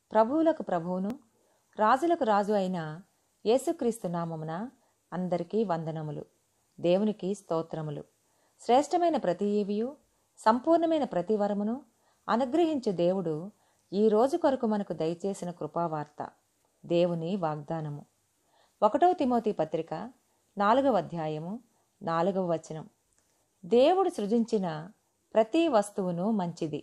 ప్రభువులకు ప్రభువును రాజులకు రాజు అయిన యేసుక్రీస్తు నామమున అందరికీ వందనములు దేవునికి స్తోత్రములు శ్రేష్టమైన ప్రతి ఈవియు సంపూర్ణమైన ప్రతి వరమును అనుగ్రహించు దేవుడు ఈ రోజు కొరకు మనకు దయచేసిన కృపావార్త దేవుని వాగ్దానము ఒకటవ తిమోతి పత్రిక నాలుగవ అధ్యాయము నాలుగవ వచనం దేవుడు సృజించిన ప్రతి వస్తువును మంచిది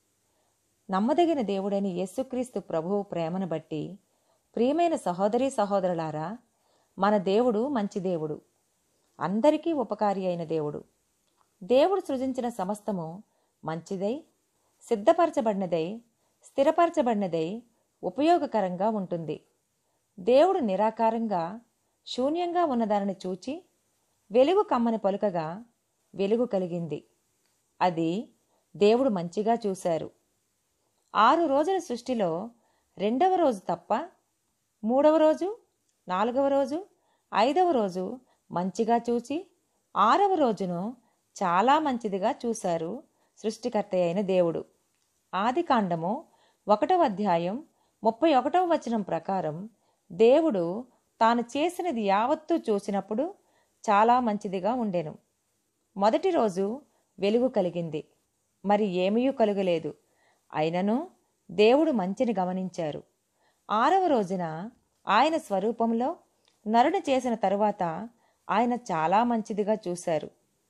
నమ్మదగిన దేవుడైన యేసుక్రీస్తు ప్రభువు ప్రేమను బట్టి ప్రియమైన సహోదరి సహోదరులారా మన దేవుడు మంచి దేవుడు అందరికీ ఉపకారి అయిన దేవుడు దేవుడు సృజించిన సమస్తము మంచిదై సిద్ధపరచబడినదై స్థిరపరచబడినదై ఉపయోగకరంగా ఉంటుంది దేవుడు నిరాకారంగా శూన్యంగా ఉన్నదానిని చూచి వెలుగు కమ్మని పలుకగా వెలుగు కలిగింది అది దేవుడు మంచిగా చూశారు ఆరు రోజుల సృష్టిలో రెండవ రోజు తప్ప మూడవ రోజు నాలుగవ రోజు ఐదవ రోజు మంచిగా చూచి ఆరవ రోజును చాలా మంచిదిగా చూశారు సృష్టికర్త అయిన దేవుడు ఆది కాండము ఒకటవ అధ్యాయం ముప్పై ఒకటవ వచనం ప్రకారం దేవుడు తాను చేసినది యావత్తూ చూసినప్పుడు చాలా మంచిదిగా ఉండెను మొదటి రోజు వెలుగు కలిగింది మరి ఏమీ కలుగలేదు అయినను దేవుడు మంచిని గమనించారు ఆరవ రోజున ఆయన స్వరూపంలో నరుని చేసిన తరువాత ఆయన చాలా మంచిదిగా చూశారు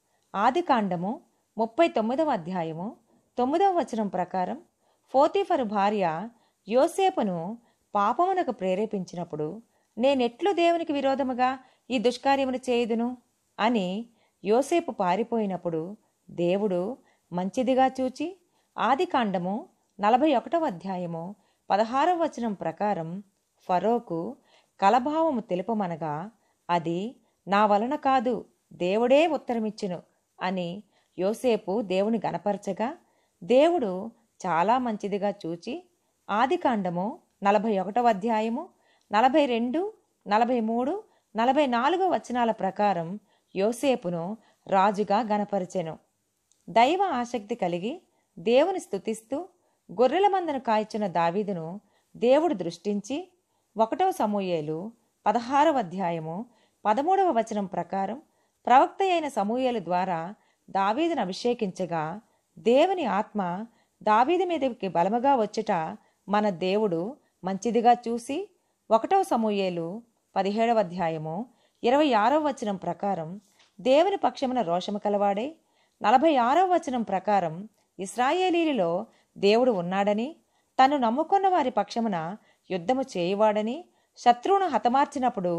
ఆది కాండము ముప్పై తొమ్మిదవ అధ్యాయము తొమ్మిదవ వచనం ప్రకారం ఫోతీఫరు భార్య యోసేపును పాపమునకు ప్రేరేపించినప్పుడు నేనెట్లు దేవునికి విరోధముగా ఈ దుష్కార్యమును చేయుదును అని యోసేపు పారిపోయినప్పుడు దేవుడు మంచిదిగా చూచి ఆది కాండము నలభై ఒకటవ అధ్యాయము పదహారవ వచనం ప్రకారం ఫరోకు కలభావము తెలుపమనగా అది నా వలన కాదు దేవుడే ఉత్తరమిచ్చును అని యోసేపు దేవుని గనపరచగా దేవుడు చాలా మంచిదిగా చూచి ఆది కాండము నలభై ఒకటవ అధ్యాయము నలభై రెండు నలభై మూడు నలభై నాలుగో వచనాల ప్రకారం యోసేపును రాజుగా గనపరిచెను దైవ ఆసక్తి కలిగి దేవుని స్తుతిస్తూ గొర్రెల మందను కాల్చిన దావీదును దేవుడు దృష్టించి ఒకటవ సమూయేలు పదహారవ అధ్యాయము పదమూడవ వచనం ప్రకారం ప్రవక్త అయిన సమూయేలు ద్వారా దావీదును అభిషేకించగా దేవుని ఆత్మ దావీదు మీదకి బలముగా వచ్చుట మన దేవుడు మంచిదిగా చూసి ఒకటవ సమూయేలు పదిహేడవ అధ్యాయము ఇరవై ఆరవ వచనం ప్రకారం దేవుని పక్షమున రోషము కలవాడై నలభై ఆరవ వచనం ప్రకారం ఇస్రాయేలీలలో దేవుడు ఉన్నాడని తను నమ్ముకున్న వారి పక్షమున యుద్ధము చేయువాడని శత్రువును హతమార్చినప్పుడు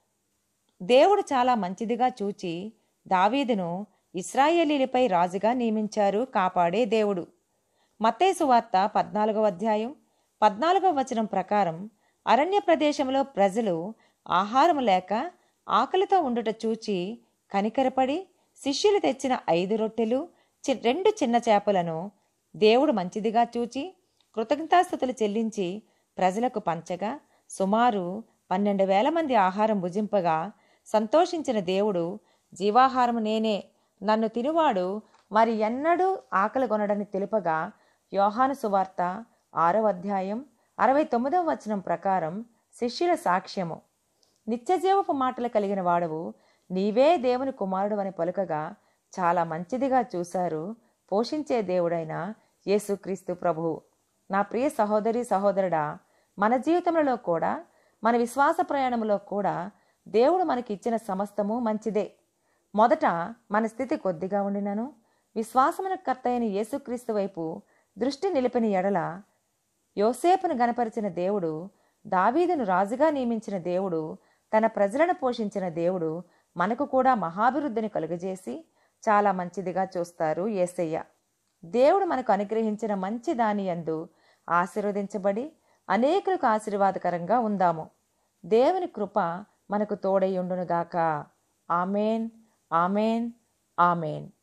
దేవుడు చాలా మంచిదిగా చూచి దావీదును ఇస్రాయేలీలపై రాజుగా నియమించారు కాపాడే దేవుడు మత్తేసు వార్త పద్నాలుగవ అధ్యాయం పద్నాలుగవ వచనం ప్రకారం అరణ్య ప్రదేశంలో ప్రజలు ఆహారం లేక ఆకలితో ఉండుట చూచి కనికరపడి శిష్యులు తెచ్చిన ఐదు రొట్టెలు చి- రెండు చిన్న చేపలను దేవుడు మంచిదిగా చూచి కృతజ్ఞతాస్థుతులు చెల్లించి ప్రజలకు పంచగా సుమారు పన్నెండు వేల మంది ఆహారం భుజింపగా సంతోషించిన దేవుడు జీవాహారము నేనే నన్ను తినువాడు మరి ఎన్నడూ ఆకలి కొనడని తెలుపగా యోహాను సువార్త ఆరవ అధ్యాయం అరవై తొమ్మిదవ వచనం ప్రకారం శిష్యుల సాక్ష్యము నిత్యజీవపు మాటలు కలిగిన వాడవు నీవే దేవుని కుమారుడు అని పలుకగా చాలా మంచిదిగా చూశారు పోషించే దేవుడైన యేసుక్రీస్తు ప్రభువు నా ప్రియ సహోదరి సహోదరుడా మన జీవితంలో కూడా మన విశ్వాస ప్రయాణంలో కూడా దేవుడు మనకి ఇచ్చిన సమస్తము మంచిదే మొదట మన స్థితి కొద్దిగా ఉండినను విశ్వాసమున కర్త అయిన యేసుక్రీస్తు వైపు దృష్టి నిలిపిన ఎడల యోసేపును గనపరిచిన దేవుడు దావీదును రాజుగా నియమించిన దేవుడు తన ప్రజలను పోషించిన దేవుడు మనకు కూడా మహాభివృద్ధిని కలుగజేసి చాలా మంచిదిగా చూస్తారు యేసయ్య దేవుడు మనకు అనుగ్రహించిన మంచి దాని యందు ఆశీర్వదించబడి అనేకులకు ఆశీర్వాదకరంగా ఉందాము దేవుని కృప మనకు తోడై ఉండునుగాక ఆమెన్ ఆమెన్ ఆమెన్